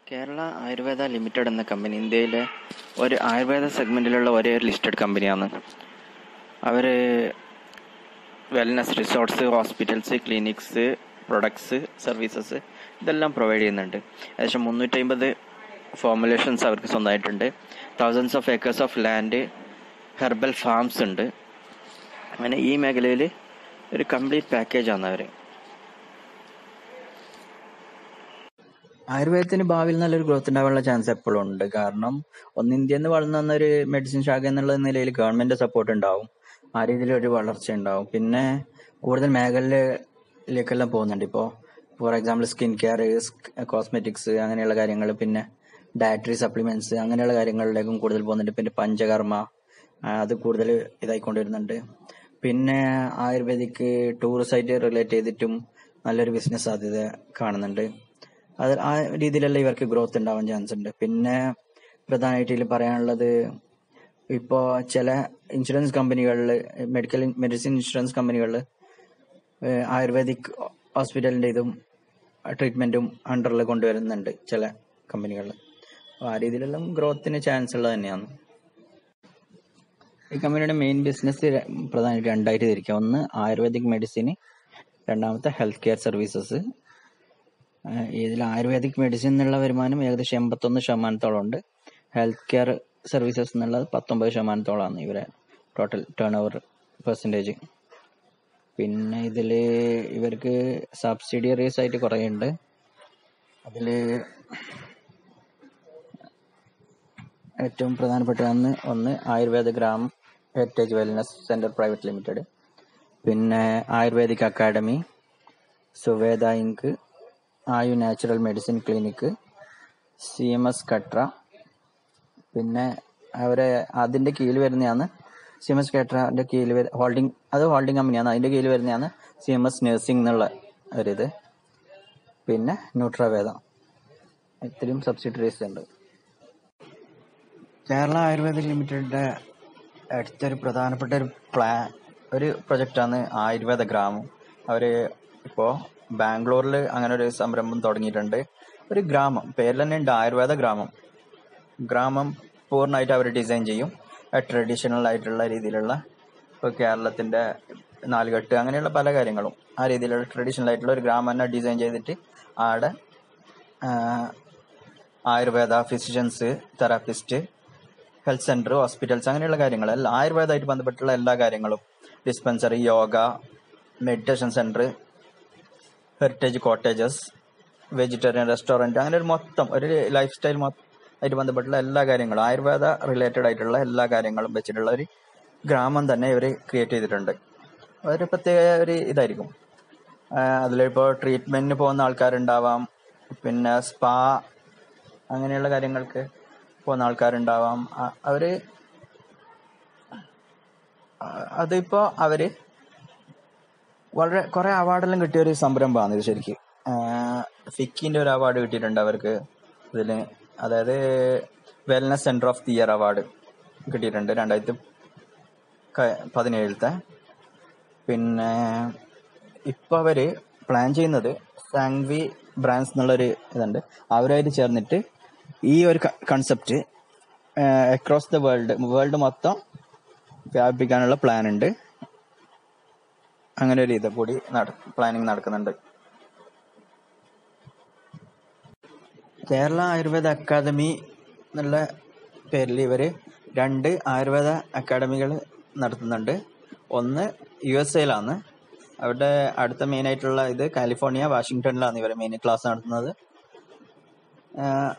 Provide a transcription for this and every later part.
Kerala Ayurveda limited എന്ന company ഇന്ത്യയിലെ ഒരു ആയുർവേദ സെഗ്മെൻറ്റിലുള്ള ഒരേ ഒരു ലിസ്റ്റഡ് കമ്പനിയാണ് അവർ wellness resorts hospitals clinics products services ഇതെല്ലാം പ്രൊവൈഡ് ചെയ്യുന്നുണ്ട് ഏകദേശം മുന്നൂറ്റമ്പത് ഫോർമുലേഷൻസ് അവർക്ക് സ്വന്തമായിട്ടുണ്ട് thousands of acres of land herbal farms ഉണ്ട് അങ്ങനെ ഈ മേഖലയിൽ ഒരു കംപ്ലീറ്റ് പാക്കേജാണ് അവർ ആയുർവേദത്തിന് ഭാവിയിൽ നല്ലൊരു ഗ്രോത്ത് ഉണ്ടാവാനുള്ള ചാൻസ് എപ്പോഴും ഉണ്ട് കാരണം ഒന്ന് ഇന്ത്യയിൽ നിന്ന് വളർന്നു വന്ന ഒരു മെഡിസിൻ ശാഖ എന്നുള്ള നിലയിൽ ഗവൺമെന്റ് സപ്പോർട്ട് ഉണ്ടാവും ആ രീതിയിൽ ഒരു വളർച്ച ഉണ്ടാവും പിന്നെ കൂടുതൽ മേഖലയിലേക്കെല്ലാം പോകുന്നുണ്ട് ഇപ്പോൾ for example skin care cosmetics അങ്ങനെയുള്ള കാര്യങ്ങൾ പിന്നെ ഡയറ്ററി സപ്ലിമെന്റ്സ് അങ്ങനെയുള്ള കാര്യങ്ങളിലേക്കും കൂടുതൽ പോകുന്നുണ്ട് പിന്നെ പഞ്ചകർമ്മ ആ, അത് കൂടുതൽ ഇതായിക്കൊണ്ടിരുന്നുണ്ട് പിന്നെ ആയുർവേദിക് ടൂറിസമായിട്ട് റിലേറ്റ് ചെയ്തിട്ടും നല്ലൊരു ബിസിനസ് സാധ്യത കാണുന്നുണ്ട് അത് ആ രീതിയിലെല്ലാം ഇവർക്ക് ഗ്രോത്ത് ഉണ്ടാവാൻ ചാൻസ് ഉണ്ട് പിന്നെ പ്രധാനമായിട്ട് ഇതിൽ പറയാനുള്ളത് ഇപ്പോൾ ചില ഇൻഷുറൻസ് കമ്പനികളിൽ മെഡിക്കൽ മെഡിസിൻ ഇൻഷുറൻസ് കമ്പനികളിൽ ആയുർവേദിക് ഹോസ്പിറ്റലിൻ്റെ ഇതും ട്രീറ്റ്മെൻറ്റും അണ്ടറിൽ കൊണ്ടുവരുന്നുണ്ട് ചില കമ്പനികളിൽ അപ്പോൾ ആ രീതിയിലെല്ലാം ഗ്രോത്തിന് ചാൻസ് ഉള്ളത് തന്നെയാണ് ഈ കമ്പനിയുടെ മെയിൻ ബിസിനസ് പ്രധാനമായിട്ട് രണ്ടായിട്ട് തിരിക്കാം ഒന്ന് ആയുർവേദിക് മെഡിസിൻ രണ്ടാമത്തെ ഹെൽത്ത് കെയർ സർവീസസ് ഇതിൽ ആയുർവേദിക് മെഡിസിൻ എന്നുള്ള വരുമാനം ഏകദേശം എൺപത്തൊന്ന് ശതമാനത്തോളം ഉണ്ട് ഹെൽത്ത് കെയർ സർവീസസ് എന്നുള്ളത് പത്തൊമ്പത് ശതമാനത്തോളമാണ് ഇവരെ ടോട്ടൽ ടേൺ ഓവർ പെർസെൻറ്റേജ് പിന്നെ ഇതിൽ ഇവർക്ക് സബ്സിഡിയറീസ് ആയിട്ട് കുറേ ഉണ്ട് അതിൽ ഏറ്റവും പ്രധാനപ്പെട്ടതാണ് ഒന്ന് Ayurveda Gram heritage wellness centre private limited പിന്നെ ayurvedic academy Suveda Inc Ayu natural medicine clinic C M S കട്ര പിന്നെ അവരെ അതിൻ്റെ കീഴിൽ വരുന്നതാണ് സി എം എസ് കട്രൻ്റെ കീഴിൽ വര ഹോൾഡിംഗ് അത് ഹോൾഡിംഗ് കമ്പനിയാണ് അതിൻ്റെ കീഴിൽ വരുന്നതാണ് സി എം എസ് നഴ്സിംഗ് എന്നുള്ള ഒരിത് പിന്നെ ന്യൂട്രവേദ ഇത്രയും സബ്സിഡറീസ് ഉണ്ട് കേരള ആയുർവേദ ലിമിറ്റഡിന്റെ അടുത്തൊരു പ്രധാനപ്പെട്ട ഒരു പ്ലാൻ ഒരു പ്രൊജക്റ്റാണ് ആയുർവേദ ഗ്രാമം അവര് ഇപ്പോ ബാംഗ്ലൂരിൽ അങ്ങനെ ഒരു സംരംഭം തുടങ്ങിയിട്ടുണ്ട് ഒരു ഗ്രാമം പേരിൽ തന്നെ ഉണ്ട് ആയുർവേദ ഗ്രാമം ഗ്രാമം പൂർണ്ണമായിട്ട് അവർ ഡിസൈൻ ചെയ്യും ട്രഡീഷണൽ ആയിട്ടുള്ള രീതിയിലുള്ള ഇപ്പോൾ കേരളത്തിന്റെ നാലുകെട്ട് അങ്ങനെയുള്ള പല കാര്യങ്ങളും ആ രീതിയിലുള്ള ട്രഡീഷണൽ ആയിട്ടുള്ള ഒരു ഗ്രാമം തന്നെ ഡിസൈൻ ചെയ്തിട്ട് ആടെ ആ, Ayurveda physicians therapist health centre hospitals അങ്ങനെയുള്ള കാര്യങ്ങൾ എല്ലാം ആയുർവേദമായിട്ട് ബന്ധപ്പെട്ടുള്ള എല്ലാ കാര്യങ്ങളും dispensary yoga meditation centre heritage cottages vegetarian restaurant അങ്ങനെ ഒരു മൊത്തം ഒരു ലൈഫ് സ്റ്റൈൽ ആയിട്ട് ബന്ധപ്പെട്ടുള്ള എല്ലാ കാര്യങ്ങളും ആയുർവേദ റിലേറ്റഡ് ആയിട്ടുള്ള എല്ലാ കാര്യങ്ങളും വെച്ചിട്ടുള്ള ഒരു ഗ്രാമം തന്നെ ഇവർ ക്രിയേറ്റ് ചെയ്തിട്ടുണ്ട് ഒരു പ്രത്യേക ഒരു ഇതായിരിക്കും അതിലിപ്പോൾ ട്രീറ്റ്മെന്റിന് പോകുന്ന ആൾക്കാരുണ്ടാവാം പിന്നെ സ്പാ അങ്ങനെയുള്ള കാര്യങ്ങൾക്ക് പോകുന്ന ആൾക്കാരുണ്ടാവാം അ- അവര് അ- അതിപ്പോ അവര് വളരെ കുറെ അവാർഡെല്ലാം കിട്ടിയ ഒരു സംരംഭമാണ് ഇത് ശരിക്ക് ഫിക്കിന്റെ ഒരു അവാർഡ് കിട്ടിയിട്ടുണ്ട് അവർക്ക് ഇതില് അതായത് wellness centre of the year award കിട്ടിയിട്ടുണ്ട് രണ്ടായിരത്തി ക- പതിനേഴിലത്തെ പിന്നെ ഇപ്പൊ അവര് പ്ലാൻ ചെയ്യുന്നത് സാങ്വി ബ്രാൻഡ്സ് എന്നുള്ളൊരു ഇതുണ്ട് അവരുമായിട്ട് ചേർന്നിട്ട് ഈ ഒരു concept across the world world മൊത്തം വ്യാപിപ്പിക്കാനുള്ള പ്ലാൻ ഉണ്ട് അങ്ങനെ ഒരു ഇത് കൂടി പ്ലാനിങ് നടക്കുന്നുണ്ട് കേരള ആയുർവേദ അക്കാദമി എന്നുള്ള പേരിൽ ഇവര് രണ്ട് ആയുർവേദ അക്കാദമികൾ നടത്തുന്നുണ്ട് ഒന്ന് യു എസ് എയിലാണ് അവരുടെ അടുത്ത മെയിൻ ആയിട്ടുള്ള ഇത് കാലിഫോർണിയ വാഷിങ്ടണിലാണ് ഇവരെ മെയിൻ ക്ലാസ് നടത്തുന്നത് ആഹ്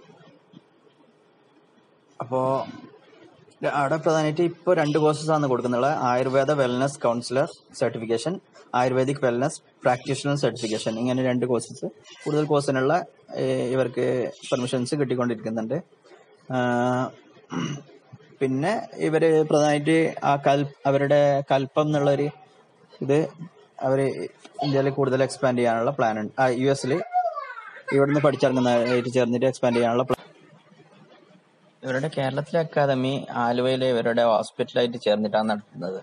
അപ്പോ അവിടെ പ്രധാനമായിട്ട് ഇപ്പോൾ രണ്ട് കോഴ്സസ് ആണ് കൊടുക്കുന്നുള്ളത് Ayurveda wellness counsellor certification Ayurvedic wellness practitioner certification ഇങ്ങനെ രണ്ട് കോഴ്സസ് കൂടുതൽ കോഴ്സിനുള്ള ഏഹ്, ഇവർക്ക് പെർമിഷൻസ് കിട്ടിക്കൊണ്ടിരിക്കുന്നുണ്ട് ആഹ്, പിന്നെ ഇവര് പ്രധാനമായിട്ട് ആ കൽ അവരുടെ കൽപ്പം എന്നുള്ളൊരു ഇത് അവര് ഇന്ത്യയിൽ കൂടുതൽ എക്സ്പാൻഡ് ചെയ്യാനുള്ള പ്ലാൻ ഉണ്ട് യു എസിൽ ഇവിടുന്ന് പഠിച്ചിറങ്ങുന്നതായിട്ട് ചേർന്നിട്ട് എക്സ്പാൻഡ് ചെയ്യാനുള്ള പ്ലാൻ ഇവരുടെ കേരളത്തിലെ അക്കാദമി ആലുവയിലെ ഇവരുടെ ഹോസ്പിറ്റലായിട്ട് ചേർന്നിട്ടാണ് നടത്തുന്നത്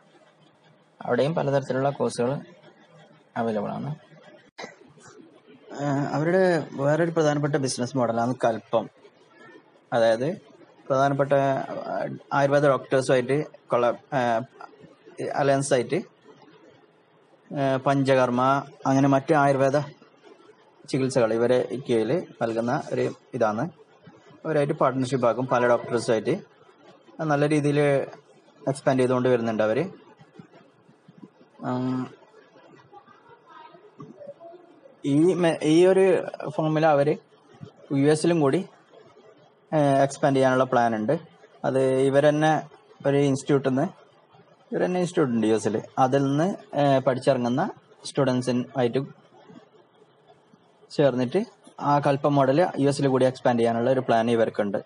അവിടെയും പലതരത്തിലുള്ള കോഴ്സുകൾ അവൈലബിൾ ആണ് ഏഹ് അവരുടെ വേറൊരു പ്രധാനപ്പെട്ട ബിസിനസ് മോഡലാണ് കൽപ്പം അതായത് പ്രധാനപ്പെട്ട ആഹ് ആയുർവേദ ഡോക്ടേഴ്സുമായിട്ട് കൊള അലയൻസ് ആയിട്ട് ഏഹ് പഞ്ചകർമ്മ അങ്ങനെ മറ്റ് ആയുർവേദ ചികിത്സകൾ ഇവരെ കീഴിൽ നൽകുന്ന ഒരു ഇതാണ് അവരായിട്ട് പാർട്ട്ണർഷിപ്പ് ആക്കും പല ഡോക്ടേഴ്സുമായിട്ട് നല്ല രീതിയിൽ എക്സ്പാൻഡ് ചെയ്തുകൊണ്ട് വരുന്നുണ്ട് അവർ ഈ മെ- ഈ ഒരു ഫോമിൽ അവർ യു എസിലും കൂടി എക്സ്പാൻഡ് ചെയ്യാനുള്ള പ്ലാൻ ഉണ്ട് അത് ഇവർ തന്നെ ഒരു ഇൻസ്റ്റിറ്റ്യൂട്ടിൽ നിന്ന് ഇവർ തന്നെ ഇൻസ്റ്റിറ്റ്യൂട്ട് ഉണ്ട് യു എസിൽ അതിൽ നിന്ന് ഏഹ് പഠിച്ചിറങ്ങുന്ന സ്റ്റുഡൻസിനായിട്ട് ചേർന്നിട്ട് ആ കൽപ്പ മോഡൽ യു എസിൽ കൂടി എക്സ്പാൻഡ് ചെയ്യാനുള്ള ഒരു പ്ലാൻ ഇവർക്കുണ്ട്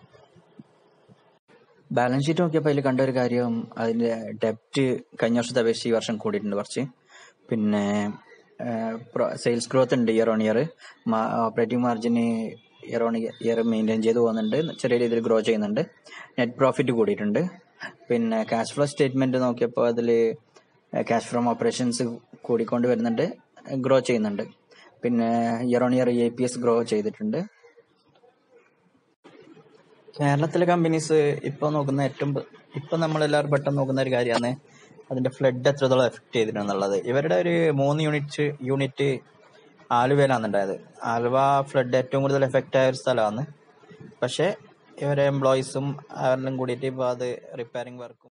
ബാലൻസ് ഷീറ്റ് നോക്കിയപ്പോൾ അതിൽ കണ്ട ഒരു കാര്യം അതിന്റെ ഡെപ്റ്റ് കഴിഞ്ഞ വർഷത്തെ അപേക്ഷിച്ച് ഈ വർഷം കൂടിയിട്ടുണ്ട് കുറച്ച് പിന്നെ സെയിൽസ് ഗ്രോത്ത് ഉണ്ട് ഇയർ ഓൺ ഇയർ ഓപ്പറേറ്റിംഗ് മാർജിന് ഇയർ ഓൺ ഇയർ മെയിൻറ്റെയിൻ ചെയ്ത് പോകുന്നുണ്ട് ചെറിയ രീതിയിൽ ഗ്രോ ചെയ്യുന്നുണ്ട് നെറ്റ് പ്രോഫിറ്റ് കൂടിയിട്ടുണ്ട് പിന്നെ ക്യാഷ് ഫ്ലോ സ്റ്റേറ്റ്മെന്റ് നോക്കിയപ്പോൾ അതിൽ ക്യാഷ് ഫ്രോം ഓപ്പറേഷൻസ് കൂടിക്കൊണ്ട് വരുന്നുണ്ട് ഗ്രോ ചെയ്യുന്നുണ്ട് പിന്നെ year on year E P S grow ചെയ്തിട്ടുണ്ട് കേരളത്തിലെ കമ്പനീസ് ഇപ്പൊ നോക്കുന്ന ഏറ്റവും പ- ഇപ്പൊ നമ്മൾ എല്ലാവരും പെട്ടെന്ന് നോക്കുന്ന ഒരു കാര്യമാണ് അതിന്റെ ഫ്ലഡ് എത്രത്തോളം എഫക്ട് ചെയ്തിട്ടുണ്ടെന്നുള്ളത് ഇവരുടെ ഒരു മൂന്ന് യൂണിറ്റ് യൂണിറ്റ് ആലുവയിലാണ് ഉണ്ടായത് ആലുവ ഫ്ലഡ് ഏറ്റവും കൂടുതൽ എഫക്റ്റ് ആയ ഒരു സ്ഥലമാണ് പക്ഷെ ഇവരെ എംപ്ലോയീസും അവരെല്ലാം കൂടിയിട്ട് ഇപ്പൊ അത് റിപ്പയറിംഗ് വർക്കും